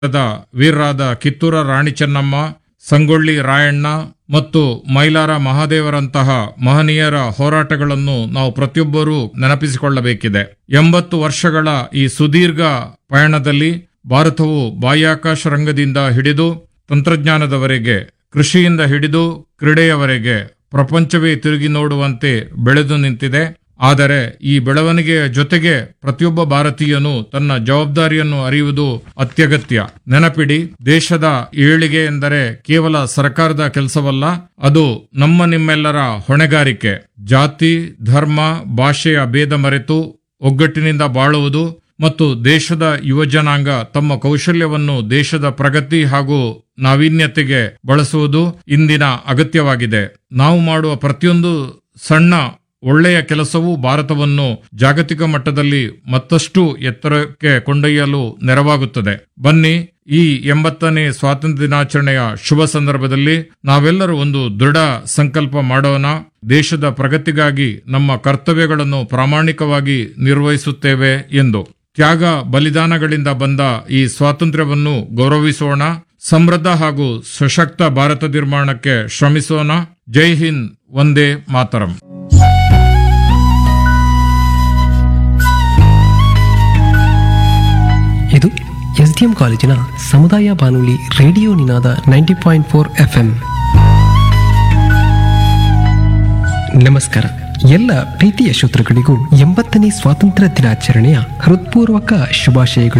the ವೀರರಾದ ಕಿತ್ತೂರ ರಾಣಿ ಚೆನ್ನಮ್ಮ ಸಂಗೊಳ್ಳಿ ರಾಯಣ್ಣ ಮತ್ತು ಮೈಲಾರ ಮಹಾದೇವರಂತಹ ಮಹನೀಯರ ಹೋರಾಟಗಳನ್ನು ನಾವು ಪ್ರತಿಯೊಬ್ಬರೂ ನೆನಪಿಸಿಕೊಳ್ಳಬೇಕಿದೆ ಎಂಬತ್ತು ವರ್ಷಗಳ ಈ ಸುದೀರ್ಘ ಪಯಣದಲ್ಲಿ ಭಾರತವು ಬಾಹ್ಯಾಕಾಶ ರಂಗದಿಂದ ಹಿಡಿದು ತಂತ್ರಜ್ಞಾನದವರೆಗೆ ಕೃಷಿಯಿಂದ ಹಿಡಿದು ಕ್ರೀಡೆಯವರೆಗೆ ಪ್ರಪಂಚವೇ ತಿರುಗಿ ನೋಡುವಂತೆ ಬೆಳೆದು ನಿಂತಿದೆ ಆದರೆ ಈ ಬೆಳವಣಿಗೆಯ ಜೊತೆಗೆ ಪ್ರತಿಯೊಬ್ಬ ಭಾರತೀಯನು ತನ್ನ ಜವಾಬ್ದಾರಿಯನ್ನು ಅರಿಯುವುದು ಅತ್ಯಗತ್ಯ ನೆನಪಿಡಿ ದೇಶದ ಏಳಿಗೆ ಎಂದರೆ ಕೇವಲ ಸರ್ಕಾರದ ಕೆಲಸವಲ್ಲ ಅದು ನಮ್ಮ ನಿಮ್ಮೆಲ್ಲರ ಹೊಣೆಗಾರಿಕೆ ಜಾತಿ ಧರ್ಮ ಭಾಷೆಯ ಭೇದ ಮರೆತು ಒಗ್ಗಟ್ಟಿನಿಂದ ಬಾಳುವುದು ಮತ್ತು ದೇಶದ ಯುವಜನಾಂಗ ತಮ್ಮ ಕೌಶಲ್ಯವನ್ನು ದೇಶದ ಪ್ರಗತಿ ಹಾಗೂ ನಾವೀನ್ಯತೆಗೆ ಬಳಸುವುದು ಇಂದಿನ ಅಗತ್ಯವಾಗಿದೆ ನಾವು ಮಾಡುವ ಪ್ರತಿಯೊಂದು ಸಣ್ಣ ಒಳ್ಳೆಯ ಕೆಲಸವೂ ಭಾರತವನ್ನು ಜಾಗತಿಕ ಮಟ್ಟದಲ್ಲಿ ಮತ್ತಷ್ಟು ಎತ್ತರಕ್ಕೆ ಕೊಂಡೊಯ್ಯಲು ನೆರವಾಗುತ್ತದೆ ಬನ್ನಿ ಈ ಎಂಬತ್ತನೇ ಸ್ವಾತಂತ್ರ್ಯ ದಿನಾಚರಣೆಯ ಶುಭ ಸಂದರ್ಭದಲ್ಲಿ ನಾವೆಲ್ಲರೂ ಒಂದು ದೃಢ ಸಂಕಲ್ಪ ಮಾಡೋಣ ದೇಶದ ಪ್ರಗತಿಗಾಗಿ ನಮ್ಮ ಕರ್ತವ್ಯಗಳನ್ನು ಪ್ರಾಮಾಣಿಕವಾಗಿ ನಿರ್ವಹಿಸುತ್ತೇವೆ ಎಂದು ತ್ಯಾಗ ಬಲಿದಾನಗಳಿಂದ ಬಂದ ಈ ಸ್ವಾತಂತ್ರ್ಯವನ್ನು ಗೌರವಿಸೋಣ ಸಮೃದ್ಧ ಹಾಗೂ ಸಶಕ್ತ ಭಾರತ ನಿರ್ಮಾಣಕ್ಕೆ ಶ್ರಮಿಸೋಣ ಜೈ ಹಿಂದ್ ಒಂದೇ ಮಾತರಂ ಇದು ಎಸ್ಡಿಎಂ ಕಾಲೇಜಿನ ಸಮುದಾಯ ಬಾನುಲಿ radio Ninaada ninety point four F ನಮಸ್ಕಾರ ಎಲ್ಲ ಪ್ರೀತಿಯ ಶ್ರೋತೃಗಳಿಗೂ ಎಂಬತ್ತನೇ ಸ್ವಾತಂತ್ರ್ಯ ದಿನಾಚರಣೆಯ ಹೃತ್ಪೂರ್ವಕ ಶುಭಾಶಯಗಳು